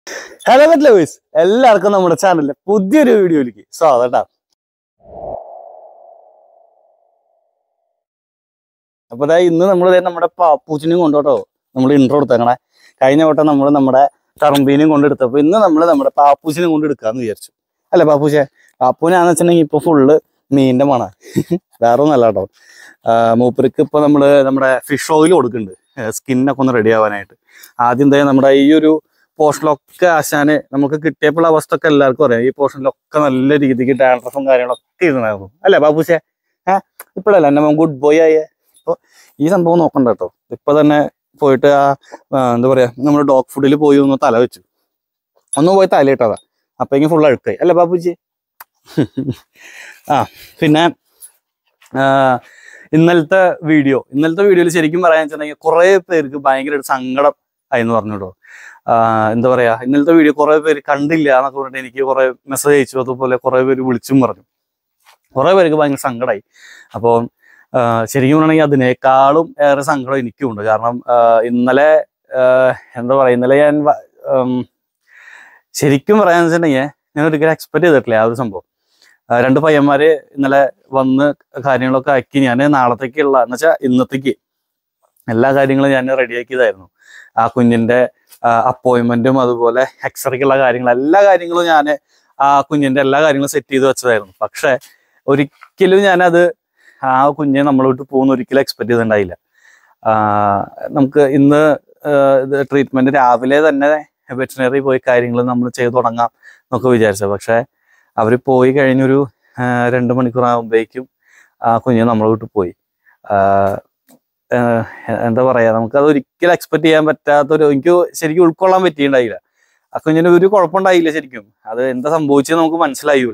hello lovers എല്ലാവർക്കും നമ്മുടെ ചാനലിലെ പുതിയൊരു വീഡിയോയിലേക്ക് സ്വാഗതം കേട്ടോ അപ്പൊ ദാ ഇന്ന് നമ്മൾ നമ്മുടെ പാപ്പൂച്ചിനെയും കൊണ്ടോട്ടോ നമ്മൾ ഇൻട്രോ എടുത്തേക്കണേ കഴിഞ്ഞ വട്ടം നമ്മൾ നമ്മുടെ കറമ്പീനെയും കൊണ്ടെടുത്തപ്പോ ഇന്ന് നമ്മൾ നമ്മുടെ പാപ്പൂച്ചിനെ കൊണ്ട് എടുക്കാന്ന് വിചാരിച്ചു അല്ലെ പാപ്പൂച്ചെ പാപ്പൂനാന്ന് വെച്ചിട്ടുണ്ടെങ്കിൽ ഇപ്പൊ ഫുള്ള് മീനിന്റെ മണ വേറെ ഒന്നല്ല കേട്ടോ മൂപ്പർക്ക് ഇപ്പൊ നമ്മള് നമ്മുടെ ഫിഷ് ഓയിൽ കൊടുക്കുന്നുണ്ട് സ്കിന്നൊക്കെ ഒന്ന് റെഡി ആവാനായിട്ട് ആദ്യം തന്നെ നമ്മുടെ ഈ ഒരു പോർഷനിലൊക്കെ ആശാന് നമുക്ക് കിട്ടിയപ്പോൾ അവസ്ഥ ഒക്കെ എല്ലാവർക്കും അറിയാം ഈ പോർഷനിലൊക്കെ നല്ല രീതിക്ക് ഡാൻഡ്രഫും കാര്യങ്ങളൊക്കെ ഇരുന്നായിരുന്നു അല്ലേ ബാബുശേ ഏഹ് ഇപ്പോഴല്ല എന്നെ ഗുഡ് ബോയ് ആയേ ഇപ്പൊ ഈ സംഭവം നോക്കണ്ട കേട്ടോ ഇപ്പൊ തന്നെ പോയിട്ട് ആ ആ, എന്താ പറയാ നമ്മുടെ ഡോഗ് ഫുഡിൽ പോയി ഒന്ന് തല വെച്ചു ഒന്ന് പോയി തലയിട്ടതാ അപ്പൊ ഫുൾ അഴുക്കായി അല്ലേ ബാബുജി ആ പിന്നെ ആ, ഇന്നലത്തെ വീഡിയോ ഇന്നലത്തെ വീഡിയോയിൽ ശരിക്കും പറയാൻ വെച്ചിട്ടുണ്ടെങ്കിൽ കുറെ പേർക്ക് ഭയങ്കര ഒരു സങ്കടം ആയിന്ന് പറഞ്ഞു കേട്ടോ ആഹ് എന്താ പറയാ ഇന്നലത്തെ വീഡിയോ കുറെ പേര് കണ്ടില്ല എന്നൊക്കെ പറഞ്ഞിട്ട് എനിക്ക് കുറെ മെസ്സേജ് അയച്ചു അതുപോലെ കുറെ പേര് വിളിച്ചും പറഞ്ഞു കുറെ പേർക്ക് ഭയങ്കര സങ്കടമായി അപ്പോൾ ശരിക്കും പറഞ്ഞിട്ടുണ്ടെങ്കിൽ അതിനേക്കാളും ഏറെ സങ്കടം എനിക്കുമുണ്ട് കാരണം ആഹ് ഇന്നലെ ആഹ് എന്താ പറയാ ഇന്നലെ ഞാൻ വ- ഉം, ശരിക്കും പറയാന്ന് വെച്ചിട്ടുണ്ടെങ്കിൽ ഞാൻ ഒരിക്കലും എക്സ്പെക്ട് ചെയ്തിട്ടില്ല ആ ഒരു സംഭവം ആ, രണ്ട് പയ്യന്മാര് ഇന്നലെ വന്ന് കാര്യങ്ങളൊക്കെ ആക്കി ഞാൻ നാളത്തേക്കുള്ള എന്ന് വെച്ചാൽ ഇന്നത്തേക്ക് എല്ലാ കാര്യങ്ങളും ഞാൻ റെഡിയാക്കിയതായിരുന്നു ആ കുഞ്ഞിന്റെ അപ്പോയിന്റ്മെന്റും അതുപോലെ എക്സ്റേക്കുള്ള കാര്യങ്ങൾ എല്ലാ കാര്യങ്ങളും ഞാൻ ആ കുഞ്ഞിന്റെ എല്ലാ കാര്യങ്ങളും സെറ്റ് ചെയ്ത് വെച്ചതായിരുന്നു പക്ഷെ ഒരിക്കലും ഞാനത് ആ കുഞ്ഞെ നമ്മൾ വിട്ട് പോകുന്ന ഒരിക്കലും എക്സ്പെക്ട് ചെയ്തിട്ടുണ്ടായില്ല ആ, നമുക്ക് ഇന്ന് ട്രീറ്റ്മെന്റ് രാവിലെ തന്നെ വെറ്റിനറി പോയി കാര്യങ്ങൾ നമ്മൾ ചെയ്തു തുടങ്ങാം എന്നൊക്കെ വിചാരിച്ചത് പക്ഷെ അവർ പോയി കഴിഞ്ഞൊരു ആ, രണ്ട് മണിക്കൂർ ആകുമ്പോഴേക്കും ആ കുഞ്ഞ് നമ്മളെ വിട്ട് പോയി ആ, ആ, എന്താ പറയാ നമുക്കത് ഒരിക്കലും എക്സ്പെക്ട് ചെയ്യാൻ പറ്റാത്തൊരു എനിക്ക് ശരിക്കും ഉൾക്കൊള്ളാൻ പറ്റിയിട്ടുണ്ടായില്ല ആ കുഞ്ഞിന് ഒരു കുഴപ്പമുണ്ടായില്ല ശരിക്കും അത് എന്താ സംഭവിച്ചത് നമുക്ക് മനസ്സിലായൂല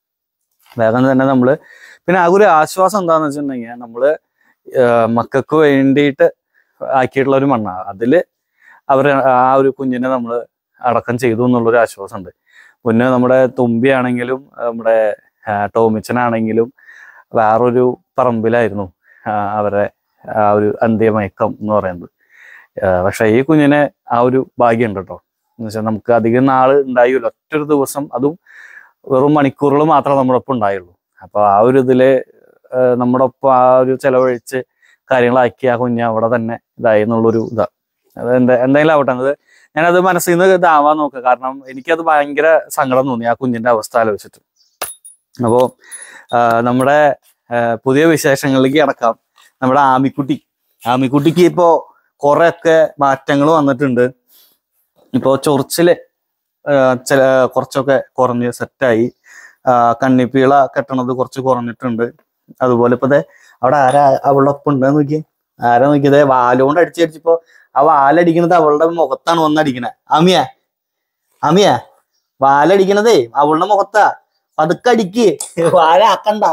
വേഗം തന്നെ നമ്മള് പിന്നെ ആകെ ഒരു ആശ്വാസം എന്താന്ന് വെച്ചിട്ടുണ്ടെങ്കിൽ നമ്മള് ആ, മക്കൾക്ക് വേണ്ടിയിട്ട് ആക്കിയിട്ടുള്ള ഒരു മണ്ണ അതില് അവർ ആ ഒരു കുഞ്ഞിനെ നമ്മൾ അടക്കം ചെയ്തു എന്നുള്ളൊരു ആശ്വാസമുണ്ട് പിന്നെ നമ്മുടെ തുമ്പിയാണെങ്കിലും നമ്മുടെ ആ, ടോമിച്ചനാണെങ്കിലും വേറൊരു പറമ്പിലായിരുന്നു ആ, അവരെ ആ ഒരു അന്ത്യമയക്കം എന്ന് പറയുന്നത് ആ, പക്ഷെ ഈ കുഞ്ഞിനെ ആ ഒരു ഭാഗ്യമുണ്ട് കേട്ടോ എന്ന് വെച്ചാൽ നമുക്ക് അധികം നാള് ഉണ്ടായില്ല ഒറ്റൊരു ദിവസം അതും വെറും മണിക്കൂറുകൾ മാത്രമേ നമ്മുടെ ഒപ്പം ഉണ്ടായുള്ളൂ അപ്പൊ ആ ഒരു ഇതില് ആ, നമ്മുടെ ഒപ്പം ആ ഒരു ചെലവഴിച്ച് കാര്യങ്ങളാക്കി ആ കുഞ്ഞ് അവിടെ തന്നെ ഇതായി എന്നുള്ളൊരു ഇതാ അത് എന്താ എന്തായാലും ആവട്ടെ അത് ഞാനത് മനസ്സിൽ നിന്ന് ഇതാവാൻ നോക്കുക കാരണം എനിക്കത് ഭയങ്കര സങ്കടം തോന്നി ആ കുഞ്ഞിന്റെ അവസ്ഥ ആലോചിച്ചിട്ട് അപ്പോ ആ, നമ്മുടെ ആ, പുതിയ വിശേഷങ്ങളിലേക്ക് കിടക്കാം നമ്മുടെ ആമിക്കുട്ടി ആമിക്കുട്ടിക്ക് ഇപ്പോ കുറെ ഒക്കെ മാറ്റങ്ങൾ വന്നിട്ടുണ്ട് ഇപ്പോ ചൊറിച്ചില് ആ, ചില കുറച്ചൊക്കെ കുറഞ്ഞ് സെറ്റായി കണ്ണിപ്പീള കെട്ടണത് കുറച്ച് കുറഞ്ഞിട്ടുണ്ട് അതുപോലെ ഇപ്പൊ ദേ അവിടെ ആരാ അവളുടെ ഒപ്പം ഉണ്ടെന്ന് നോക്കി ആരാ നോക്കിയത് വാലുകൊണ്ട് അടിച്ചടിച്ചപ്പോ ആ വാലടിക്കണത് അവളുടെ മുഖത്താണ് വന്നടിക്കണേ അമിയ അമിയ വാലടിക്കണതേ അവളുടെ മുഖത്താ പതുക്കെ അടിക്ക് വാല ആക്കണ്ട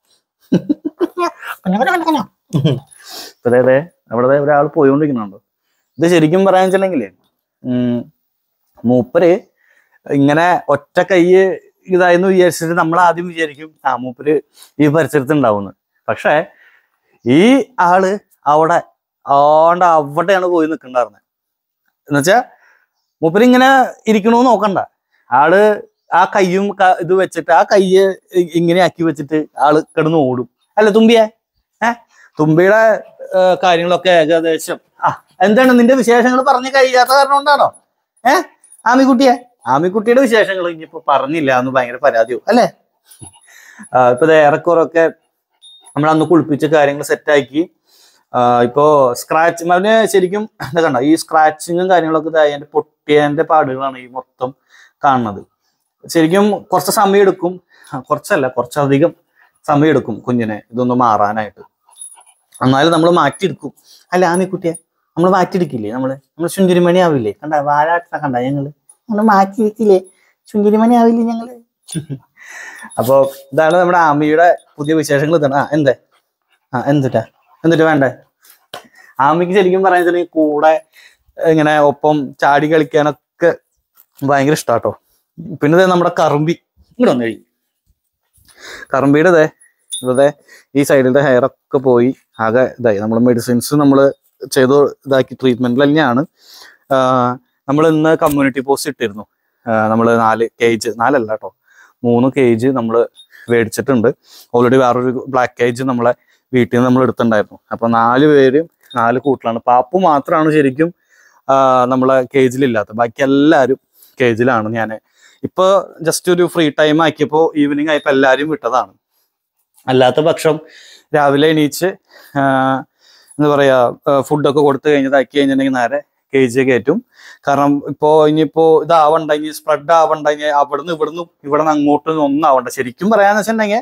ഇപ്പൊ ദേ ദേ അവിടെ ദേ ഒരാൾ പോയിക്കൊണ്ടിരിക്കുന്നുണ്ടോ ഇത് ശരിക്കും പറയാൻ വെച്ചിട്ടുണ്ടെങ്കിലേ ഉം മൂപ്പര് ഇങ്ങനെ ഒറ്റ കയ്യ് ഇതായെന്ന് വിചാരിച്ചിട്ട് നമ്മൾ ആദ്യം വിചാരിക്കും ആ മൂപ്പര് ഈ പരിസരത്ത് ഉണ്ടാവുന്നു പക്ഷെ ഈ ആള് അവിടെ ആണ്ട് അവിടെയാണ് പോയി നിൽക്കണ്ടായിരുന്നത് എന്നുവെച്ചാ മൂപ്പര് ഇങ്ങനെ ഇരിക്കണമെന്ന് നോക്കണ്ട ആള് ആ കയ്യും ക- ഇത് വെച്ചിട്ട് ആ കയ്യ് ഇ- ഇങ്ങനെ ആക്കി വെച്ചിട്ട് ആള് കിടന്ന് ഓടും അല്ല തുമ്പിയെ ഏ തുമ്പിയുടെ ഏ, കാര്യങ്ങളൊക്കെ ഏകദേശം ആ എന്താണ് നിന്റെ വിശേഷങ്ങൾ പറഞ്ഞു കഴിയാത്ത കാരണം കൊണ്ടാണോ ഏ ആമിക്കുട്ടിയെ ആമിക്കുട്ടിയുടെ വിശേഷങ്ങൾ ഇനിയിപ്പോ പറഞ്ഞില്ല എന്ന് ഭയങ്കര പരാതിയോ അല്ലേ ആ, ഇപ്പൊ ദേ ഏറെക്കുറൊക്കെ നമ്മൾ അന്ന് കുളിപ്പിച്ച കാര്യങ്ങൾ സെറ്റാക്കി ഇപ്പോ സ്ക്രാച്ച് അവന് ശരിക്കും എന്താ കണ്ട ഈ സ്ക്രാച്ചിങ്ങും കാര്യങ്ങളൊക്കെ ഇതായി അതിന്റെ പൊട്ടിയതിന്റെ പാടുകളാണ് ഈ മൊത്തം കാണുന്നത് ശരിക്കും കുറച്ച് സമയം എടുക്കും ആ, കുറച്ചല്ല കുറച്ചധികം സമയം എടുക്കും കുഞ്ഞിനെ ഇതൊന്ന് മാറാനായിട്ട് എന്നാലും നമ്മൾ മാറ്റിയെടുക്കും അല്ല ആമിക്കുട്ടിയെ നമ്മൾ മാറ്റിയെടുക്കില്ലേ നമ്മള് നമ്മൾ ശുഞ്ചിരിമണി ആവില്ലേ കണ്ട വാലാട്ട കണ്ട ഞങ്ങള് നമ്മൾ മാറ്റി വെക്കില്ലേ ശുഞ്ചിരിമണി ആവില്ലേ ഞങ്ങള് അപ്പോ ഇതാണ് നമ്മുടെ ആമിയുടെ പുതിയ വിശേഷങ്ങൾ ഇതാണ് ആ എന്തേ ആ എന്തുട്ടാ എന്നിട്ട് വേണ്ടേ ആമിക്ക് ശരിക്കും പറയാൻ കൂടെ ഇങ്ങനെ ഒപ്പം ചാടി കളിക്കാനൊക്കെ ഭയങ്കര ഇഷ്ടാട്ടോ പിന്നെ ദേ നമ്മുടെ കറുമ്പി ഇങ്ങോട്ട് വന്നു കഴിയും കറുമ്പിയുടെ ദേ ഇതേ ഈ സൈഡിലത്തെ ഹെയർ ഒക്കെ പോയി ആകെ ഇതായി നമ്മൾ മെഡിസിൻസ് നമ്മൾ ചെയ്തു ഇതാക്കി ട്രീറ്റ്മെന്റിൽ തന്നെയാണ് നമ്മൾ ഇന്ന് കമ്മ്യൂണിറ്റി പോസ്റ്റ് ഇട്ടിരുന്നു നമ്മൾ നാല് കേജ് നാലല്ല കേട്ടോ മൂന്ന് കേജ് നമ്മൾ മേടിച്ചിട്ടുണ്ട് ഓൾറെഡി വേറൊരു ബ്ലാക്ക് കേജ് നമ്മളെ വീട്ടിൽ നിന്ന് നമ്മൾ എടുത്തിട്ടുണ്ടായിരുന്നു അപ്പൊ നാല് പേരും നാല് കൂട്ടിലാണ് പാപ്പു മാത്രമാണ് ശരിക്കും ആ, നമ്മളെ കേജിലില്ലാത്തത് ബാക്കി എല്ലാവരും കേജിലാണ് ഞാൻ ഇപ്പൊ ജസ്റ്റ് ഒരു ഫ്രീ ടൈം ആക്കിയപ്പോൾ ഈവനിങ് ആയപ്പോൾ എല്ലാവരും വിട്ടതാണ് അല്ലാത്ത പക്ഷം രാവിലെ എണീച്ച് ആ, എന്താ പറയാ ഫുഡൊക്കെ കൊടുത്തു കഴിഞ്ഞതാക്കി കഴിഞ്ഞിട്ടുണ്ടെങ്കിൽ നേരെ കേജ് കയറ്റും കാരണം ഇപ്പോ ഇനിയിപ്പോ ഇതാവണ്ട ഇനി സ്പ്രെഡ് ആവണ്ട ഇനി അവിടുന്ന് ഇവിടുന്ന് ഇവിടെ നിന്ന് അങ്ങോട്ട് ഒന്നും ആവണ്ട ശരിക്കും പറയാന്ന് വെച്ചിട്ടുണ്ടെങ്കിൽ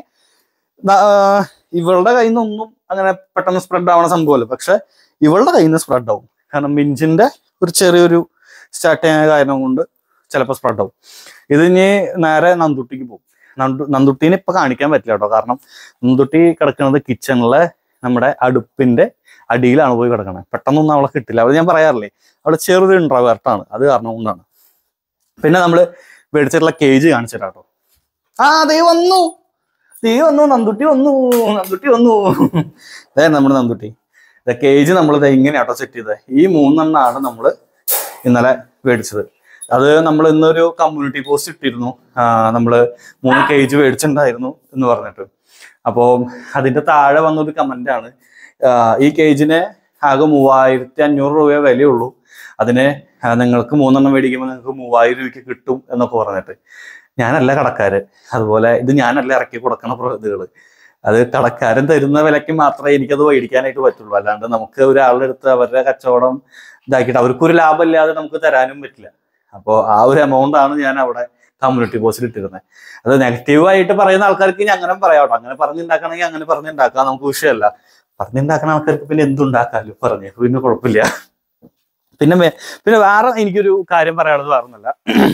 ഇവളുടെ കയ്യിൽ നിന്നൊന്നും അങ്ങനെ പെട്ടെന്ന് സ്പ്രെഡ് ആവണ സംഭവമല്ല പക്ഷെ ഇവളുടെ കയ്യിൽ നിന്ന് സ്പ്രെഡ് ആവും കാരണം മിഞ്ചിന്റെ ഒരു ചെറിയൊരു സ്റ്റാർട്ട് ചെയ്യുന്ന കാരണം കൊണ്ട് ചിലപ്പോൾ സ്പ്രെഡ് ആവും ഇത് ഇനി നേരെ നന്ദുട്ടിക്ക് പോകും നന്ദു നന്ദുട്ടീനെ ഇപ്പൊ കാണിക്കാൻ പറ്റില്ല കേട്ടോ കാരണം നന്ദുട്ടി കിടക്കുന്നത് കിച്ചണിലെ നമ്മുടെ അടുപ്പിന്റെ അടിയിലാണ് പോയി കിടക്കണത് പെട്ടെന്നൊന്നും അവളെ കിട്ടില്ല അവൾ ഞാൻ പറയാറില്ലേ അവള് ചെറിയൊരു ഇൻട്രവേർട്ടാണ് അത് കാരണം കൊണ്ടാണ് പിന്നെ നമ്മൾ മേടിച്ചിട്ടുള്ള കേജ് കാണിച്ചിട്ടാ കേട്ടോ ആ ദേ വന്നു ദേ വന്നു നന്ദുട്ടി വന്നു നന്ദുട്ടി വന്നു അതെ നമ്മുടെ നന്ദുട്ടി കേജ് നമ്മൾ ഇങ്ങനെ ആട്ടോ സെറ്റ് ചെയ്തത് ഈ മൂന്നെണ്ണാണ് നമ്മൾ ഇന്നലെ മേടിച്ചത് അത് നമ്മൾ ഇന്നൊരു കമ്മ്യൂണിറ്റി പോസ്റ്റ് ഇട്ടിരുന്നു നമ്മൾ മൂന്ന് കേജ് മേടിച്ചിട്ടുണ്ടായിരുന്നു എന്ന് പറഞ്ഞിട്ട് അപ്പോൾ അതിന്റെ താഴെ വന്നൊരു കമന്റ് ആണ് ആഹ് ഈ കേജിന് ആകെ മൂവായിരത്തി അഞ്ഞൂറ് രൂപയെ വിലയുള്ളൂ അതിന് ആഹ് നിങ്ങൾക്ക് മൂന്നെണ്ണം മേടിക്കുമ്പോൾ നിങ്ങൾക്ക് മൂവായിരം രൂപയ്ക്ക് കിട്ടും എന്നൊക്കെ പറഞ്ഞിട്ട് ഞാനല്ല കടക്കാര് അതുപോലെ ഇത് ഞാനല്ല ഇറക്കി കൊടുക്കണ പ്ര- ഇതുകള് അത് കടക്കാരൻ തരുന്ന വിലയ്ക്ക് മാത്രമേ എനിക്കത് മേടിക്കാനായിട്ട് പറ്റുള്ളൂ അല്ലാണ്ട് നമുക്ക് ഒരാളുടെ അടുത്ത് അവരുടെ കച്ചവടം ഇതാക്കിയിട്ട് അവർക്കൊരു ലാഭമില്ലാതെ നമുക്ക് തരാനും പറ്റില്ല അപ്പോൾ ആ ഒരു എമൗണ്ട് ആണ് ഞാൻ അവിടെ കമ്മ്യൂണിറ്റി പോസ്റ്റിൽ ഇട്ടിരുന്നത് അത് നെഗറ്റീവ് ആയിട്ട് പറയുന്ന ആൾക്കാർക്ക് ഇനി അങ്ങനെ പറയാം കേട്ടോ അങ്ങനെ പറഞ്ഞുണ്ടാക്കണമെങ്കിൽ അങ്ങനെ പറഞ്ഞുണ്ടാക്കാം നമുക്ക് വിഷയമല്ല പറഞ്ഞുണ്ടാക്കുന്ന ആൾക്കാർക്ക് പിന്നെ എന്തുണ്ടാക്കാമല്ലോ പറഞ്ഞു പിന്നെ കുഴപ്പമില്ല പിന്നെ വേ- പിന്നെ വേറെ എനിക്കൊരു കാര്യം പറയാനുള്ളത് വേറൊന്നുമല്ല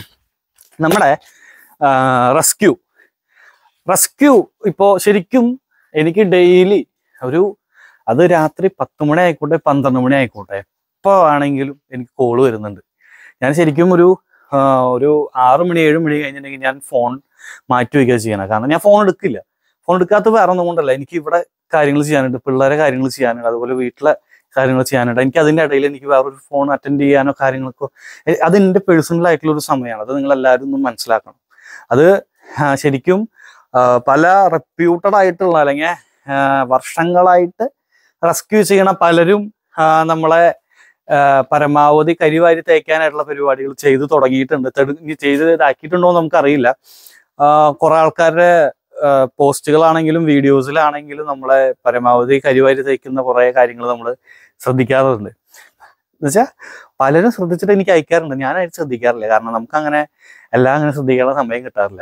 നമ്മുടെ റെസ്ക്യൂ റെസ്ക്യൂ ഇപ്പോ ശരിക്കും എനിക്ക് ഡെയിലി ഒരു അത് രാത്രി പത്ത് മണി ആയിക്കോട്ടെ പന്ത്രണ്ട് മണി ആയിക്കോട്ടെ എപ്പോ ആണെങ്കിലും എനിക്ക് കോള് വരുന്നുണ്ട് ഞാൻ ശരിക്കും ഒരു ആ, ഒരു ആറ് മണി ഏഴ് മണി കഴിഞ്ഞിട്ടുണ്ടെങ്കിൽ ഞാൻ ഫോൺ മാറ്റി വയ്ക്കുക ചെയ്യണം കാരണം ഞാൻ ഫോൺ എടുക്കില്ല ഫോൺ എടുക്കാത്ത വേറെ ഒന്നും കൊണ്ടല്ല എനിക്ക് ഇവിടെ കാര്യങ്ങൾ ചെയ്യാനുണ്ട് പിള്ളേരെ കാര്യങ്ങൾ ചെയ്യാനുണ്ട് അതുപോലെ വീട്ടിലെ കാര്യങ്ങൾ ചെയ്യാനുണ്ട് എനിക്ക് അതിന്റെ ഇടയിൽ എനിക്ക് വേറൊരു ഫോൺ അറ്റൻഡ് ചെയ്യാനോ കാര്യങ്ങൾക്കോ എ- അത് എൻ്റെ പേഴ്സണൽ ആയിട്ടുള്ള ഒരു സമയമാണ് അത് നിങ്ങൾ എല്ലാവരും ഒന്ന് മനസ്സിലാക്കണം അത് ആ, ശരിക്കും ആ, പല റെപ്യൂട്ടഡ് ആയിട്ടുള്ള അല്ലെങ്കിൽ ആ, വർഷങ്ങളായിട്ട് റെസ്ക്യൂ ചെയ്യണ പലരും ആ, നമ്മളെ ആ, പരമാവധി കരിവാരി തേക്കാനായിട്ടുള്ള പരിപാടികൾ ചെയ്തു തുടങ്ങിയിട്ടുണ്ട് തെടു- ഇനി ചെയ്ത് ഇതാക്കിയിട്ടുണ്ടോ എന്ന് നമുക്കറിയില്ല ആ, കുറെ ആൾക്കാരുടെ പോസ്റ്റുകളാണെങ്കിലും വീഡിയോസിലാണെങ്കിലും നമ്മളെ പരമാവധി കരിവാരി തേക്കുന്ന കുറെ കാര്യങ്ങൾ നമ്മൾ ശ്രദ്ധിക്കാറുണ്ട് എന്നുവെച്ചാൽ പലരും ശ്രദ്ധിച്ചിട്ട് എനിക്ക് അയക്കാറുണ്ട് ഞാനായിട്ട് ശ്രദ്ധിക്കാറില്ല കാരണം നമുക്ക് അങ്ങനെ എല്ലാം അങ്ങനെ ശ്രദ്ധിക്കാനുള്ള സമയം കിട്ടാറില്ല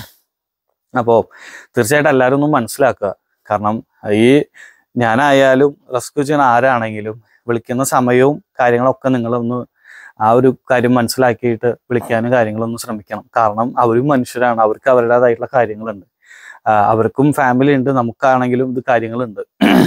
അപ്പോൾ തീർച്ചയായിട്ടും എല്ലാവരും ഒന്ന് മനസ്സിലാക്കുക കാരണം ഈ ഞാനായാലും റെസ്ക്യൂ ചെയ്യുന്ന ആരാണെങ്കിലും വിളിക്കുന്ന സമയവും കാര്യങ്ങളൊക്കെ നിങ്ങളൊന്ന് ആ ഒരു കാര്യം മനസ്സിലാക്കിയിട്ട് വിളിക്കാനും കാര്യങ്ങളൊന്നും ശ്രമിക്കണം കാരണം അവരും മനുഷ്യരാണ് അവർക്ക് അവരുടേതായിട്ടുള്ള കാര്യങ്ങളുണ്ട് ആ, അവർക്കും ഫാമിലി ഉണ്ട് നമുക്കാണെങ്കിലും ഇത് കാര്യങ്ങളുണ്ട്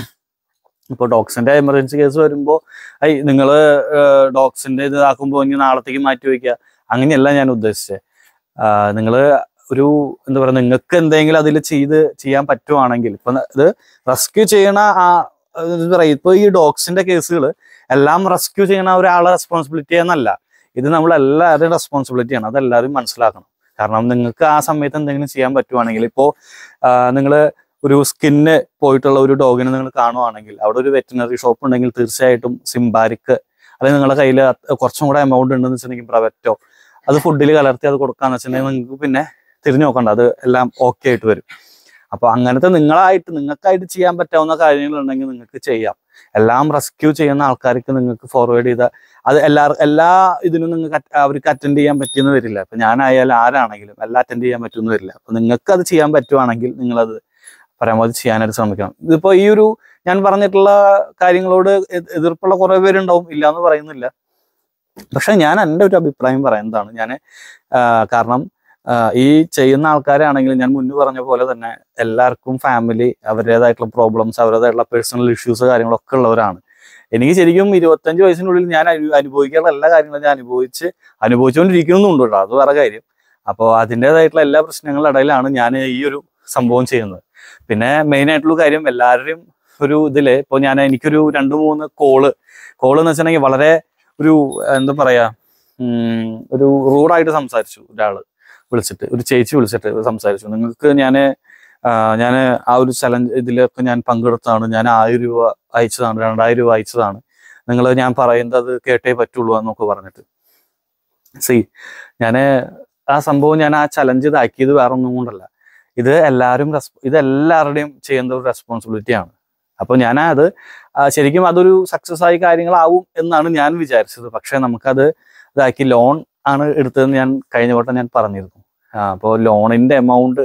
ഇപ്പോൾ ഡോഗ്സിന്റെ എമർജൻസി കേസ് വരുമ്പോൾ ഐ നിങ്ങൾ ഡോഗ്സിന്റെ ഇത് ആക്കുമ്പോൾ ഇനി നാളത്തേക്ക് മാറ്റി വയ്ക്കുക അങ്ങനെയല്ല ഞാൻ ഉദ്ദേശിച്ചത് നിങ്ങൾ ഒരു എന്താ പറയുക നിങ്ങൾക്ക് എന്തെങ്കിലും അതിൽ ചെയ്ത് ചെയ്യാൻ പറ്റുവാണെങ്കിൽ ഇപ്പൊ ഇത് റെസ്ക്യൂ ചെയ്യണ ആ എന്താ പറയുക ഇപ്പൊ ഈ ഡോഗ്സിന്റെ കേസുകൾ എല്ലാം റെസ്ക്യൂ ചെയ്യണ ഒരാളെ റെസ്പോൺസിബിലിറ്റി എന്നല്ല ഇത് നമ്മൾ എല്ലാവരുടെയും റെസ്പോൺസിബിലിറ്റിയാണ് അതെല്ലാവരും മനസ്സിലാക്കണം കാരണം നിങ്ങൾക്ക് ആ സമയത്ത് എന്തെങ്കിലും ചെയ്യാൻ പറ്റുവാണെങ്കിൽ ഇപ്പോൾ നിങ്ങൾ ഒരു സ്കിന്ന് പോയിട്ടുള്ള ഒരു ഡോഗിനെ നിങ്ങൾ കാണുവാണെങ്കിൽ അവിടെ ഒരു വെറ്റിനറി ഷോപ്പ് ഉണ്ടെങ്കിൽ തീർച്ചയായിട്ടും സിംബാരിക്ക് അല്ലെങ്കിൽ നിങ്ങളുടെ കയ്യിൽ കുറച്ചും കൂടെ എമൗണ്ട് ഉണ്ടെന്ന് വെച്ചിട്ടുണ്ടെങ്കിൽ പ്രവറ്റോ അത് ഫുഡിൽ കലർത്തി അത് കൊടുക്കാന്ന് വെച്ചിട്ടുണ്ടെങ്കിൽ നിങ്ങൾക്ക് പിന്നെ തിരിഞ്ഞു നോക്കണ്ട അത് എല്ലാം ഓക്കെ ആയിട്ട് വരും അപ്പൊ അങ്ങനത്തെ നിങ്ങളായിട്ട് നിങ്ങൾക്കായിട്ട് ചെയ്യാൻ പറ്റാവുന്ന കാര്യങ്ങൾ ഉണ്ടെങ്കിൽ നിങ്ങൾക്ക് ചെയ്യാം എല്ലാം റെസ്ക്യൂ ചെയ്യുന്ന ആൾക്കാർക്ക് നിങ്ങൾക്ക് ഫോർവേഡ് ചെയ്ത അത് എല്ലാ എല്ലാ ഇതിനും നിങ്ങൾക്ക് at- അവർക്ക് അറ്റൻഡ് ചെയ്യാൻ പറ്റിയെന്ന് വരില്ല ഇപ്പൊ ഞാനായാലും ആരാണെങ്കിലും എല്ലാം അറ്റൻഡ് ചെയ്യാൻ പറ്റുമെന്ന് വരില്ല അപ്പൊ നിങ്ങൾക്ക് അത് ചെയ്യാൻ പറ്റുവാണെങ്കിൽ നിങ്ങളത് പരമാവധി ചെയ്യാനായിട്ട് ശ്രമിക്കണം ഇതിപ്പോ ഈ ഒരു ഞാൻ പറഞ്ഞിട്ടുള്ള കാര്യങ്ങളോട് എ- എതിർപ്പുള്ള കുറെ പേരുണ്ടാവും ഇല്ല എന്ന് പറയുന്നില്ല പക്ഷെ ഞാൻ എൻ്റെ ഒരു അഭിപ്രായം പറയുന്നതാണ് ഞാൻ കാരണം ആ, ഈ ചെയ്യുന്ന ആൾക്കാരാണെങ്കിലും ഞാൻ മുന്നേ പറഞ്ഞ പോലെ തന്നെ എല്ലാവർക്കും ഫാമിലി അവരുടേതായിട്ടുള്ള പ്രോബ്ലംസ് അവരുടേതായിട്ടുള്ള പേഴ്സണൽ ഇഷ്യൂസ് കാര്യങ്ങളൊക്കെ ഉള്ളവരാണ് എനിക്ക് ശരിക്കും ഇരുപത്തഞ്ച് വയസ്സിനുള്ളിൽ ഞാൻ അനു- അനുഭവിക്കാനുള്ള എല്ലാ കാര്യങ്ങളും ഞാൻ അനുഭവിച്ച് അനുഭവിച്ചുകൊണ്ടിരിക്കുന്നുണ്ട് കേട്ടോ അത് വേറെ കാര്യം അപ്പോൾ അതിൻ്റെതായിട്ടുള്ള എല്ലാ പ്രശ്നങ്ങളുടെ ഇടയിലാണ് ഞാൻ ഈ ഒരു സംഭവം ചെയ്യുന്നത് പിന്നെ മെയിൻ ആയിട്ടുള്ള കാര്യം എല്ലാവരുടെയും ഒരു ഇതില് ഇപ്പോൾ ഞാൻ എനിക്കൊരു രണ്ട് മൂന്ന് കോള് കോള് എന്ന് വെച്ചിട്ടുണ്ടെങ്കിൽ വളരെ ഒരു എന്താ പറയാ ഉം, ഒരു റൂഡായിട്ട് സംസാരിച്ചു ഒരാള് വിളിച്ചിട്ട് ഒരു ചേച്ചി വിളിച്ചിട്ട് സംസാരിച്ചു നിങ്ങൾക്ക് ഞാൻ ഞാൻ ആ ഒരു ചലഞ്ച് ഇതിലൊക്കെ ഞാൻ പങ്കെടുത്താണ് ഞാൻ ആയിരം രൂപ അയച്ചതാണ് രണ്ടായിരം രൂപ അയച്ചതാണ് നിങ്ങൾ ഞാൻ പറയുന്നത് കേട്ടേ പറ്റുള്ളൂ എന്നൊക്കെ പറഞ്ഞിട്ട് സി ഞാൻ ആ സംഭവം ഞാൻ ആ ചലഞ്ച് ഇതാക്കിയത് വേറെ ഒന്നും കൊണ്ടല്ല ഇത് എല്ലാവരും റെസ്പ് ഇത് എല്ലാവരുടെയും ചെയ്യുന്ന ഒരു റെസ്പോൺസിബിലിറ്റി ആണ് അപ്പോൾ ഞാൻ അത് ആ, ശരിക്കും അതൊരു സക്സസ് ആയി കാര്യങ്ങളാവും എന്നാണ് ഞാൻ വിചാരിച്ചത് പക്ഷെ നമുക്കത് ഇതാക്കി ലോൺ ആണ് എടുത്തതെന്ന് ഞാൻ കഴിഞ്ഞ വട്ടം ഞാൻ പറഞ്ഞിരുന്നു അപ്പോൾ ലോണിന്റെ എമൗണ്ട്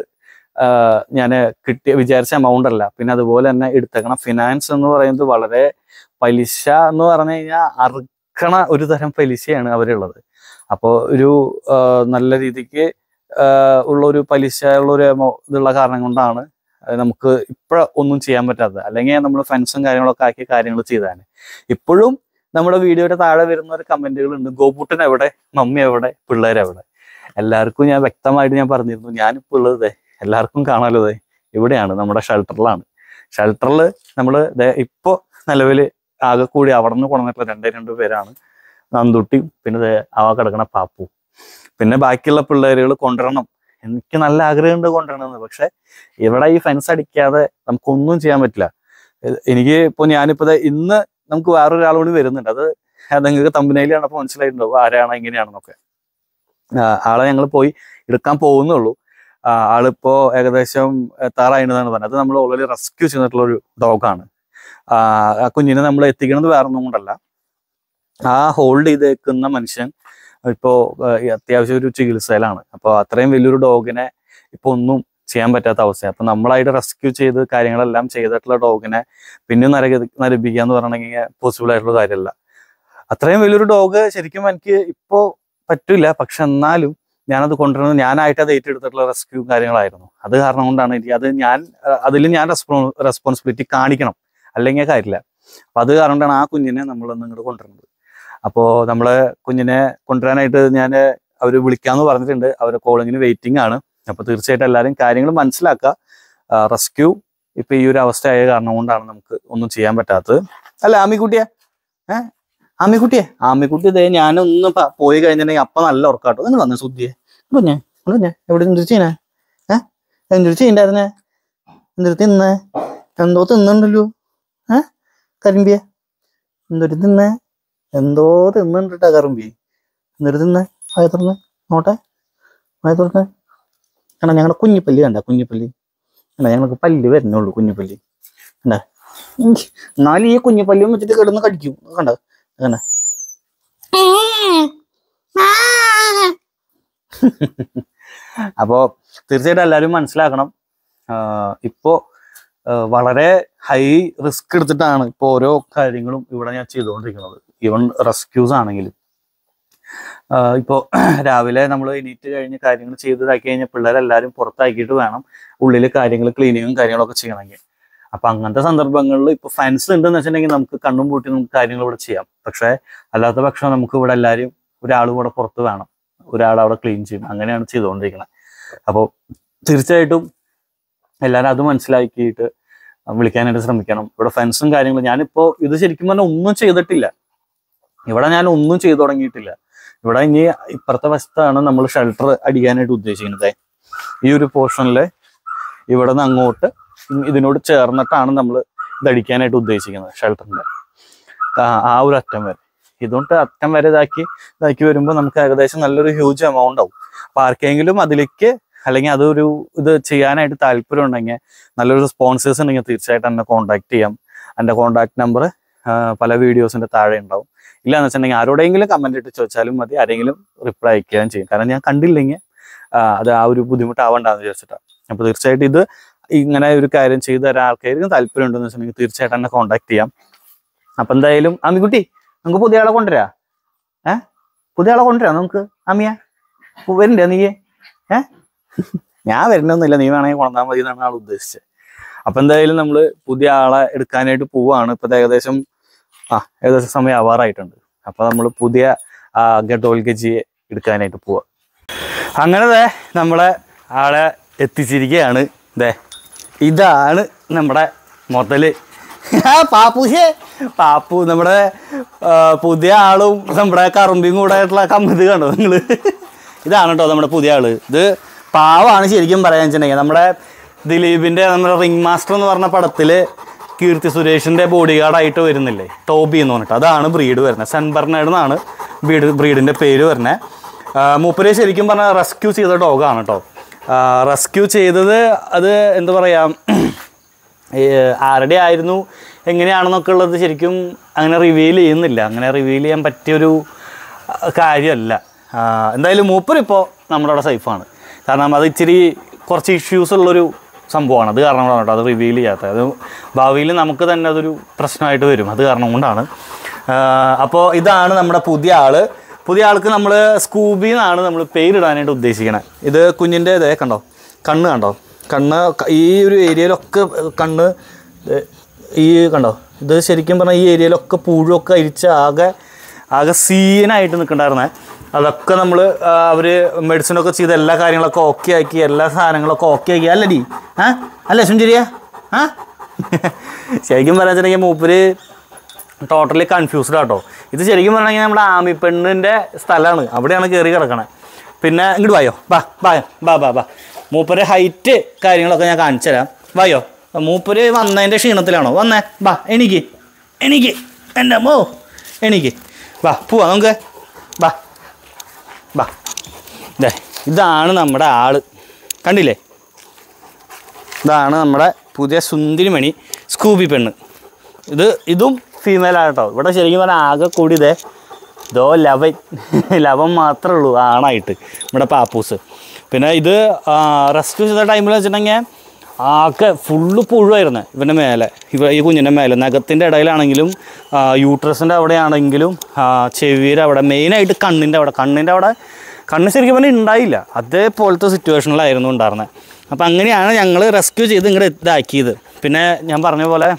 ഞാൻ കിട്ടിയ വിചാരിച്ച എമൗണ്ട് അല്ല പിന്നെ അതുപോലെ തന്നെ എടുത്തേക്കണ ഫിനാൻസ് എന്ന് പറയുന്നത് വളരെ പലിശ എന്ന് പറഞ്ഞു കഴിഞ്ഞാൽ അറുക്കണ ഒരു തരം പലിശയാണ് അവരുള്ളത് അപ്പോൾ ഒരു ആ, നല്ല രീതിക്ക് ആ, ഉള്ള ഒരു പലിശ ഉള്ള ഒരു amou- ഇതുള്ള കാരണം കൊണ്ടാണ് അത് നമുക്ക് ഇപ്പോഴ ഒന്നും ചെയ്യാൻ പറ്റാത്തത് അല്ലെങ്കിൽ നമ്മൾ ഫെൻസും കാര്യങ്ങളൊക്കെ ആക്കി കാര്യങ്ങൾ ചെയ്താണ് ഇപ്പോഴും നമ്മുടെ വീഡിയോയുടെ താഴെ വരുന്ന ഒരു കമന്റുകൾ ഉണ്ട് ഗോപുട്ടൻ എവിടെ മമ്മി എവിടെ പിള്ളേരെവിടെ എല്ലാവർക്കും ഞാൻ വ്യക്തമായിട്ട് ഞാൻ പറഞ്ഞിരുന്നു ഞാനിപ്പോൾ ഉള്ളത് ദേ എല്ലാവർക്കും കാണാലോ ദേ ഇവിടെയാണ് നമ്മുടെ ഷെൽട്ടറിലാണ് ഷെൽട്ടറിൽ നമ്മൾ ഇപ്പോൾ നിലവിൽ ആകെ കൂടി അവിടെ നിന്ന് കൊണ്ടുവന്നിട്ടുള്ള രണ്ടേ രണ്ട് പേരാണ് നന്ദുട്ടിയും പിന്നെ ദേ ആ കിടക്കണ പാപ്പു പിന്നെ ബാക്കിയുള്ള പിള്ളേരുകൾ കൊണ്ടുവരണം എനിക്ക് നല്ല ആഗ്രഹമുണ്ട് കൊണ്ടുവരണമെന്ന് പക്ഷെ ഇവിടെ ഈ ഫെൻസ് അടിക്കാതെ നമുക്കൊന്നും ചെയ്യാൻ പറ്റില്ല എ- എനിക്ക് ഇപ്പോൾ ഞാനിപ്പോ ദേ ഇന്ന് നമുക്ക് വേറൊരാൾ കൂടി വരുന്നുണ്ട് അത് നിങ്ങൾക്ക് തമ്പനയിൽ കണ്ടപ്പോൾ മനസ്സിലായിട്ടുണ്ടാവും ആരാണ് എങ്ങനെയാണെന്നൊക്കെ ആ, ആളെ ഞങ്ങൾ പോയി എടുക്കാൻ പോകുന്നുള്ളൂ ആ, ആളിപ്പോ ഏകദേശം എത്താറായിരുന്നതാണ് പറഞ്ഞത് അത് നമ്മൾ ഓൾറെഡി റെസ്ക്യൂ ചെയ്തിട്ടുള്ള ഒരു ഡോഗാണ് ആ കുഞ്ഞിനെ നമ്മൾ എത്തിക്കണത് വേറെ ഒന്നും കൊണ്ടല്ല ആ ഹോൾഡ് ചെയ്തേക്കുന്ന മനുഷ്യൻ ഇപ്പോ ആ, ഈ അത്യാവശ്യം ഒരു ചികിത്സയിലാണ് അപ്പോൾ അത്രയും വലിയൊരു ഡോഗിനെ ഇപ്പൊ ഒന്നും ചെയ്യാൻ പറ്റാത്ത അവസ്ഥയാണ് അപ്പൊ നമ്മളായിട്ട് റെസ്ക്യൂ ചെയ്ത് കാര്യങ്ങളെല്ലാം ചെയ്തിട്ടുള്ള ഡോഗിനെ പിന്നെ നരക നരപിക്കുക എന്ന് പറഞ്ഞിട്ടുണ്ടെങ്കിൽ പോസിബിൾ ആയിട്ടുള്ള കാര്യമല്ല അത്രയും വലിയൊരു ഡോഗ് ശരിക്കും എനിക്ക് ഇപ്പോ പറ്റില്ല പക്ഷെ എന്നാലും ഞാനത് കൊണ്ടുവരുന്നത് ഞാനായിട്ട് അത് ഏറ്റെടുത്തിട്ടുള്ള റെസ്ക്യൂ കാര്യങ്ങളായിരുന്നു അത് കാരണം കൊണ്ടാണ് എനിക്ക് അത് ഞാൻ അതിൽ ഞാൻ റെസ്പോ റെസ്പോൺസിബിലിറ്റി കാണിക്കണം അല്ലെങ്കിൽ കാര്യമില്ല അപ്പൊ അത് കാരണം കൊണ്ടാണ് ആ കുഞ്ഞിനെ നമ്മൾ ഇങ്ങോട്ട് കൊണ്ടുവരുന്നത് അപ്പോൾ നമ്മളെ കുഞ്ഞിനെ കൊണ്ടുവരാനായിട്ട് ഞാൻ അവർ വിളിക്കാന്ന് പറഞ്ഞിട്ടുണ്ട് അവരെ കോളിങ്ങിന് വെയിറ്റിംഗ് ആണ് അപ്പൊ തീർച്ചയായിട്ടും എല്ലാവരും കാര്യങ്ങൾ മനസ്സിലാക്കുക റെസ്ക്യൂ ഇപ്പൊ ഈ ഒരു അവസ്ഥയായ കാരണം കൊണ്ടാണ് നമുക്ക് ഒന്നും ചെയ്യാൻ പറ്റാത്തത് അല്ല ആമിക്കുട്ടിയെ ഏഹ് ആമിക്കുട്ടിയെ ആമിക്കുട്ടി ഇതേ ഞാനൊന്ന് പ- പോയി കഴിഞ്ഞിട്ടുണ്ടെങ്കിൽ അപ്പൊ നല്ല ഉറക്കാട്ടോ നിങ്ങൾ വന്നേ സുദ്ധിയെ കുഞ്ഞെ കുഞ്ഞെ എവിടെ എന്തൊരു ചെയ്യണേ ഏഹ് എന്തൊരു ചെയ്യണ്ടായിരുന്നേ എന്തൊരു തിന്നേ എന്തോ തിന്നുണ്ടല്ലോ ഏഹ് കരിമ്പിയ എന്തൊരു തിന്നേ എന്തോ തിന്നുണ്ട് കറുമ്പി എന്തൊരു തിന്നേ വായ തുറന്ന് നോട്ടെ വായ തുറന്ന് കണ്ട ഞങ്ങളുടെ കുഞ്ഞിപ്പല്ലി കണ്ട കുഞ്ഞിപ്പല്ലി കണ്ട ഞങ്ങൾക്ക് പല്ല് വരുന്നുള്ളൂ കുഞ്ഞിപ്പല്ലി കണ്ട എന്നാലും ഈ കുഞ്ഞിപ്പല്ലിയും വെച്ചിട്ട് കിടന്ന് കടിക്കും കണ്ട കണ്ട അപ്പോ തീർച്ചയായിട്ടും എല്ലാവരും മനസ്സിലാക്കണം ആഹ് ഇപ്പോ ആഹ് വളരെ ഹൈ റിസ്ക് എടുത്തിട്ടാണ് ഇപ്പോ ഓരോ കാര്യങ്ങളും ഇവിടെ ഞാൻ ചെയ്തുകൊണ്ടിരിക്കുന്നത് ഈവൻ റെസ്ക്യൂസ് ആണെങ്കിലും ആഹ് ഇപ്പോ രാവിലെ നമ്മൾ എണീറ്റ് കഴിഞ്ഞ് കാര്യങ്ങൾ ചെയ്തതാക്കി കഴിഞ്ഞാൽ പിള്ളേരെല്ലാവരും പുറത്താക്കിയിട്ട് വേണം ഉള്ളിൽ കാര്യങ്ങൾ ക്ലീനിങ്ങും കാര്യങ്ങളൊക്കെ ചെയ്യണമെങ്കിൽ അപ്പൊ അങ്ങനത്തെ സന്ദർഭങ്ങളിൽ ഇപ്പൊ ഫെൻസ് ഉണ്ടെന്ന് വെച്ചിട്ടുണ്ടെങ്കിൽ നമുക്ക് കണ്ണും പൂട്ടി നമുക്ക് കാര്യങ്ങൾ ഇവിടെ ചെയ്യാം പക്ഷെ അല്ലാത്ത പക്ഷം നമുക്ക് ഇവിടെ എല്ലാവരും ഒരാളും കൂടെ പുറത്ത് വേണം ഒരാൾ അവിടെ ക്ലീൻ ചെയ്യും അങ്ങനെയാണ് ചെയ്തുകൊണ്ടിരിക്കുന്നത് അപ്പോൾ തീർച്ചയായിട്ടും എല്ലാവരും അത് മനസ്സിലാക്കിയിട്ട് വിളിക്കാനായിട്ട് ശ്രമിക്കണം ഇവിടെ ഫെൻസും കാര്യങ്ങളും ഞാനിപ്പോ ഇത് ശരിക്കും പറഞ്ഞാൽ ഒന്നും ചെയ്തിട്ടില്ല ഇവിടെ ഞാൻ ഒന്നും ചെയ്തു തുടങ്ങിയിട്ടില്ല ഇവിടെ ഇനി ഇപ്പുറത്തെ വശത്താണ് നമ്മൾ ഷെൽട്ടർ അടിക്കാനായിട്ട് ഉദ്ദേശിക്കുന്നത് ഈ ഒരു പോർഷനിൽ ഇവിടെ നിന്ന് അങ്ങോട്ട് ഇതിനോട് ചേർന്നിട്ടാണ് നമ്മൾ ഇത് അടിക്കാനായിട്ട് ഉദ്ദേശിക്കുന്നത് ഷെൽട്ടറിന്റെ ആ ഒരു അറ്റം വരെ ഇതുകൊണ്ട് അറ്റം വരെ ഇതാക്കി ഇതാക്കി വരുമ്പോൾ നമുക്ക് ഏകദേശം നല്ലൊരു ഹ്യൂജ് എമൗണ്ട് ആവും അപ്പൊ ആർക്കെങ്കിലും അതിലേക്ക് അല്ലെങ്കിൽ അതൊരു ഇത് ചെയ്യാനായിട്ട് താല്പര്യം ഉണ്ടെങ്കിൽ നല്ലൊരു സ്പോൺസേഴ്സ് ഉണ്ടെങ്കിൽ തീർച്ചയായിട്ടും എന്നെ കോൺടാക്ട് ചെയ്യാം എൻ്റെ കോൺടാക്ട് നമ്പർ പല വീഡിയോസിന്റെ താഴെ ഉണ്ടാവും ഇല്ലാന്ന് വെച്ചിട്ടുണ്ടെങ്കിൽ ആരോടെങ്കിലും കമന്റ് ഇട്ട് ചോദിച്ചാലും മതി ആരെങ്കിലും റിപ്ലൈ അയക്കുകയും ചെയ്യും കാരണം ഞാൻ കണ്ടില്ലെങ്കിൽ ആ, അത് ആ ഒരു ബുദ്ധിമുട്ടാവണ്ടെന്ന് വിചാരിച്ചിട്ടാണ് അപ്പൊ തീർച്ചയായിട്ടും ഇത് ഇങ്ങനെ ഒരു കാര്യം ചെയ്തു തരാൻ ആൾക്കാർക്ക് താല്പര്യം ഉണ്ടെന്ന് വെച്ചിട്ടുണ്ടെങ്കിൽ തീർച്ചയായിട്ടും എന്നെ കോൺടാക്ട് ചെയ്യാം അപ്പൊ എന്തായാലും അമ്മിക്കുട്ടി നമുക്ക് പുതിയ ആളെ കൊണ്ടുവരാ ഏ പുതിയ ആളെ കൊണ്ടുവരാ നമുക്ക് അമ്മിയ വരണ്ടേ നീ ഏ ഞാൻ വരണമെന്നില്ല നീ വേണമെങ്കിൽ കൊണ്ടാൽ മതി എന്നാണ് ആൾ ഉദ്ദേശിച്ചത് അപ്പൊ എന്തായാലും നമ്മള് പുതിയ ആളെ എടുക്കാനായിട്ട് പോവാണ് ഇപ്പൊ ദേ ഏകദേശം ആ ഏകദേശം സമയം ആവാറായിട്ടുണ്ട് അപ്പൊ നമ്മൾ പുതിയ ആ ഗഡോൾ ഗജിയെ എടുക്കാനായിട്ട് പോവാ അങ്ങനെ ദേ നമ്മളെ ആളെ എത്തിച്ചിരിക്കുകയാണ് ദേ ഇതാണ് നമ്മുടെ മുതല് ആ പാപ്പൂശേ പാപ്പു നമ്മുടെ ആ, പുതിയ ആളും നമ്മുടെ കറുമ്പിയും കൂടെ ആയിട്ടുള്ള കമ്മിത് കണ്ടോ നിങ്ങൾ ഇതാണ് കേട്ടോ നമ്മുടെ പുതിയ ആള് ഇത് പാവാണ് ശരിക്കും പറയാൻ വെച്ചിട്ടുണ്ടെങ്കിൽ നമ്മുടെ ദിലീപിൻ്റെ നമ്മുടെ റിംഗ് മാസ്റ്റർ എന്ന് പറഞ്ഞ പടത്തിൽ കീർത്തി സുരേഷിൻ്റെ ബോഡി ഗാർഡായിട്ട് വരുന്നില്ലേ ടോബി എന്ന് പറഞ്ഞിട്ട് അതാണ് ബ്രീഡ് വരുന്നത് സൺ ബർണേഡ് എന്നാണ് ബ്രീഡ് ബ്രീഡിൻ്റെ പേര് വരുന്നത് മൂപ്പര് ശരിക്കും പറഞ്ഞാൽ റെസ്ക്യൂ ചെയ്ത ഡോഗാണ് കേട്ടോ റെസ്ക്യൂ ചെയ്തത് അത് എന്താ പറയുക ഈ ആരുടെ ആയിരുന്നു എങ്ങനെയാണെന്നൊക്കെ ഉള്ളത് ശരിക്കും അങ്ങനെ റിവീൽ ചെയ്യുന്നില്ല അങ്ങനെ റിവീൽ ചെയ്യാൻ പറ്റിയൊരു ആ, കാര്യമല്ല ആ, എന്തായാലും മൂപ്പരിപ്പോൾ നമ്മുടെ അവിടെ സേഫാണ് കാരണം അത് ഇച്ചിരി കുറച്ച് ഇഷ്യൂസ് ഉള്ളൊരു സംഭവമാണ് അത് കാരണം കൊണ്ടാണ് കേട്ടോ അത് റിവീൽ ചെയ്യാത്തത് അത് ഭാവിയിൽ നമുക്ക് തന്നെ അതൊരു പ്രശ്നമായിട്ട് വരും അത് കാരണം കൊണ്ടാണ് അപ്പോൾ ഇതാണ് നമ്മുടെ പുതിയ ആള് പുതിയ ആൾക്ക് നമ്മൾ സ്കൂബി എന്നാണ് നമ്മൾ പേരിടാനായിട്ട് ഉദ്ദേശിക്കണത് ഇത് കുഞ്ഞിൻ്റെ ഇതേ കണ്ടോ കണ്ണ് കണ്ടോ കണ്ണ് ക- ഈ ഒരു ഏരിയയിലൊക്കെ കണ്ണ് ദേ ഈ കണ്ടോ ഇത് ശരിക്കും പറഞ്ഞാൽ ഈ ഏരിയയിലൊക്കെ പുഴുവൊക്കെ അരിച്ച് ആകെ ആകെ സീനായിട്ട് നിൽക്കണ്ടായിരുന്നേ അതൊക്കെ നമ്മൾ അവർ മെഡിസിനൊക്കെ ചെയ്ത് എല്ലാ കാര്യങ്ങളൊക്കെ ഓക്കെ ആക്കി എല്ലാ സാധനങ്ങളൊക്കെ ഓക്കെ ആക്കി അല്ലടി ആ അല്ല സുഞ്ചരിയ ആ ശരിക്കും പറയാൻ വെച്ചിട്ടുണ്ടെങ്കിൽ മൂപ്പര് ടോട്ടലി കൺഫ്യൂസ്ഡ് ആട്ടോ ഇത് ശരിക്കും പറഞ്ഞാൽ നമ്മുടെ ആമി പെണ്ണിൻ്റെ സ്ഥലമാണ് അവിടെയാണ് കയറി കിടക്കണത് പിന്നെ ഇങ്ങോട്ട് വായോ ബാ ബാ ബാ ബാ ബാ മൂപ്പര് ഹൈറ്റ് കാര്യങ്ങളൊക്കെ ഞാൻ കാണിച്ചു തരാം വായോ മൂപ്പര് വന്നതിൻ്റെ ക്ഷീണത്തിലാണോ വന്നേ ബാ എനിക്ക് എനിക്ക് എൻ്റെ അമ്മോ എനിക്ക് വാ പോവാ നമുക്ക് ബാ ബാ ദേ ഇതാണ് നമ്മുടെ ആള് കണ്ടില്ലേ ഇതാണ് നമ്മുടെ പുതിയ സുന്ദരിമണി സ്കൂബി പെണ്ണ് ഇത് ഇതും ഫീമെയിൽ ആട്ടോ ഇവിടെ ശരിക്കും പറഞ്ഞാൽ ആകെ കൂടി ഇതേ ഇതോ ലവൻ ലവൻ മാത്രമേ ഉള്ളൂ ആണായിട്ട് നമ്മുടെ പാപ്പൂസ് പിന്നെ ഇത് റെസ്ക്യൂ ചെയ്ത ടൈമിൽ വെച്ചിട്ടുണ്ടെങ്കിൽ ആകെ ഫുള്ള് പുഴുവായിരുന്നു ഇവൻ്റെ മേലെ ഇവ ഈ കുഞ്ഞിൻ്റെ മേലെ നഖത്തിൻ്റെ ഇടയിലാണെങ്കിലും യൂട്രസിൻ്റെ അവിടെയാണെങ്കിലും ആ, ചെവിയുടെ അവിടെ മെയിനായിട്ട് കണ്ണിൻ്റെ അവിടെ കണ്ണിൻ്റെ അവിടെ കണ്ണ് ശരിക്കും പറഞ്ഞാൽ ഉണ്ടായില്ല അതേപോലത്തെ സിറ്റുവേഷനിലായിരുന്നു ഉണ്ടായിരുന്നത് അപ്പോൾ അങ്ങനെയാണ് ഞങ്ങൾ റെസ്ക്യൂ ചെയ്ത് ഇങ്ങോട്ട് ഇതാക്കിയത് പിന്നെ ഞാൻ പറഞ്ഞ പോലെ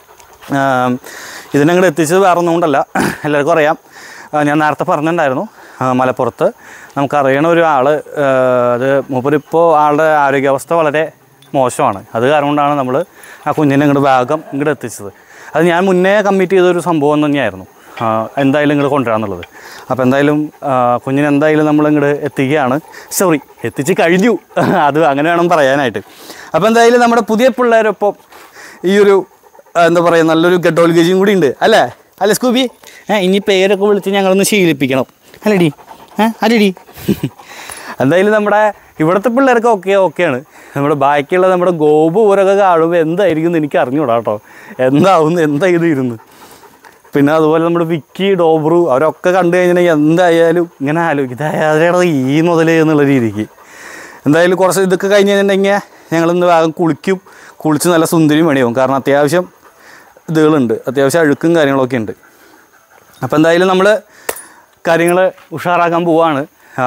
ആം, ഇതിനങ്ങോട്ട് എത്തിച്ചത് വേറെ ഒന്നും കൊണ്ടല്ല എല്ലാവർക്കും അറിയാം ആ, ഞാൻ നേരത്തെ പറഞ്ഞിട്ടുണ്ടായിരുന്നു ആ, മലപ്പുറത്ത് നമുക്കറിയണ ഒരു ആൾ അത് മൂപ്പരിപ്പോൾ ആളുടെ ആരോഗ്യാവസ്ഥ വളരെ മോശമാണ് അത് കാരണം കൊണ്ടാണ് നമ്മൾ ആ കുഞ്ഞിനെ ഇങ്ങോട്ട് വേഗം ഇങ്ങോട്ട് എത്തിച്ചത് അത് ഞാൻ മുന്നേ കമ്മിറ്റ് ചെയ്തൊരു സംഭവം തന്നെയായിരുന്നു ആ, എന്തായാലും ഇങ്ങോട്ട് കൊണ്ടുവരാന്നുള്ളത് അപ്പോൾ എന്തായാലും ആ, കുഞ്ഞിനെ എന്തായാലും നമ്മൾ ഇങ്ങോട്ട് എത്തിക്കുകയാണ് സോറി എത്തിച്ച് കഴിഞ്ഞു അത് അങ്ങനെ വേണം പറയാനായിട്ട് അപ്പോൾ എന്തായാലും നമ്മുടെ പുതിയ പിള്ളേരൊപ്പം ഈ ഒരു ആ, എന്താ പറയുക നല്ലൊരു ഗഡോൽഗേജും കൂടി ഉണ്ട് അല്ലേ അല്ലേ സ്കൂബി ഏ ഇനി പേരൊക്കെ വിളിച്ച് ഞങ്ങളൊന്ന് ശീലിപ്പിക്കണം അല്ലേടി ഏ അല്ലേടി എന്തായാലും നമ്മുടെ ഇവിടുത്തെ പിള്ളേർക്ക് ഓക്കെ ഓക്കെയാണ് നമ്മുടെ ബാക്കിയുള്ള നമ്മുടെ ഗോപു ഊരൊക്കെ കാണുമ്പോൾ എന്തായിരിക്കും എന്ന് എനിക്ക് അറിഞ്ഞൂടാ കേട്ടോ എന്താവുന്നു എന്താ ഇത് ഇരുന്ന് പിന്നെ അതുപോലെ നമ്മുടെ വിക്കി ഡോബ്രു അവരൊക്കെ കണ്ടു കഴിഞ്ഞിട്ടുണ്ടെങ്കിൽ എന്തായാലും ഇങ്ങനെ ആലോചിക്കും ഇതായാലും ഈ മുതലേ എന്നുള്ള രീതിക്ക് എന്തായാലും കുറച്ച് ഇതൊക്കെ കഴിഞ്ഞ് കഴിഞ്ഞിട്ടുണ്ടെങ്കിൽ ഞങ്ങളിന്ന് വേഗം കുളിക്കും കുളിച്ച് നല്ല സുന്ദരി മണിയാവും കാരണം അത്യാവശ്യം ഇതുകളുണ്ട് അത്യാവശ്യം അഴുക്കും കാര്യങ്ങളൊക്കെ ഉണ്ട് അപ്പോൾ എന്തായാലും നമ്മൾ കാര്യങ്ങൾ ഉഷാറാക്കാൻ പോവാണ്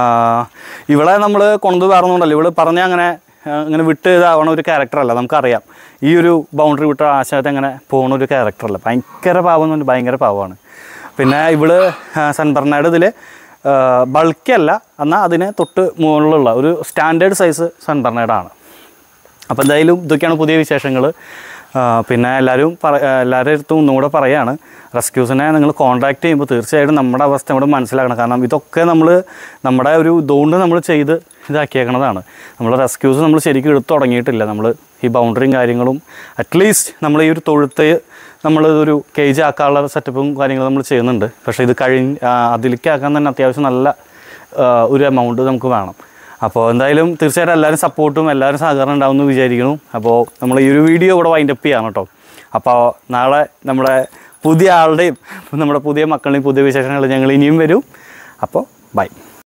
ഇവളെ നമ്മൾ കൊണ്ടു വേറൊന്നുണ്ടല്ലോ ഇവള് പറഞ്ഞ അങ്ങനെ ആ, ഇങ്ങനെ വിട്ട് ഇതാവണ ഒരു ക്യാരക്ടറല്ല നമുക്കറിയാം ഈ ഒരു ബൗണ്ടറി വിട്ട ആശയത്തെ അങ്ങനെ പോകുന്ന ഒരു ക്യാരക്ടറല്ല ഭയങ്കര പാവം എന്ന് പറഞ്ഞാൽ ഭയങ്കര പാവമാണ് പിന്നെ ഇവള് സൺബർണാഡ് ഇതിൽ ബൾക്കല്ല എന്നാൽ അതിന് തൊട്ട് മുകളിലുള്ള ഒരു സ്റ്റാൻഡേർഡ് സൈസ് സൺബർണാഡാണ് അപ്പോൾ എന്തായാലും ഇതൊക്കെയാണ് പുതിയ വിശേഷങ്ങൾ പിന്നെ എല്ലാവരും പറ എല്ലാവരുടെ അടുത്തും ഒന്നും കൂടെ പറയാണ് റെസ്ക്യൂസിനെ നിങ്ങൾ കോൺടാക്ട് ചെയ്യുമ്പോൾ തീർച്ചയായിട്ടും നമ്മുടെ അവസ്ഥ കൂടെ മനസ്സിലാക്കണം കാരണം ഇതൊക്കെ നമ്മൾ നമ്മുടെ ഒരു ഇതുകൊണ്ട് നമ്മൾ ചെയ്ത് ഇതാക്കിയേക്കണതാണ് നമ്മൾ റെസ്ക്യൂസ് നമ്മൾ ശരിക്കും എടുത്തു തുടങ്ങിയിട്ടില്ല നമ്മൾ ഈ ബൗണ്ടറിയും കാര്യങ്ങളും അറ്റ്ലീസ്റ്റ് നമ്മൾ ഈ ഒരു തൊഴുത്ത് നമ്മൾ ഒരു കേജ് ആക്കാനുള്ള സെറ്റപ്പും കാര്യങ്ങളും നമ്മൾ ചെയ്യുന്നുണ്ട് പക്ഷേ ഇത് കഴിഞ്ഞ് ആ, അതിലേക്ക് ആക്കാൻ തന്നെ അത്യാവശ്യം നല്ല ആ, ഒരു എമൗണ്ട് നമുക്ക് വേണം അപ്പോൾ എന്തായാലും തീർച്ചയായിട്ടും എല്ലാവരും സപ്പോർട്ടും എല്ലാവരും സഹകരണം ഉണ്ടാവുമെന്ന് വിചാരിക്കുന്നു അപ്പോൾ നമ്മൾ ഈ ഒരു വീഡിയോ ഇവിടെ വൈൻഡപ്പ് ചെയ്യാണ് കേട്ടോ അപ്പോൾ നാളെ നമ്മുടെ പുതിയ ആളുടെയും നമ്മുടെ പുതിയ മക്കളുടെയും പുതിയ വിശേഷങ്ങൾ ഞങ്ങൾ ഇനിയും വരും അപ്പോൾ ബൈ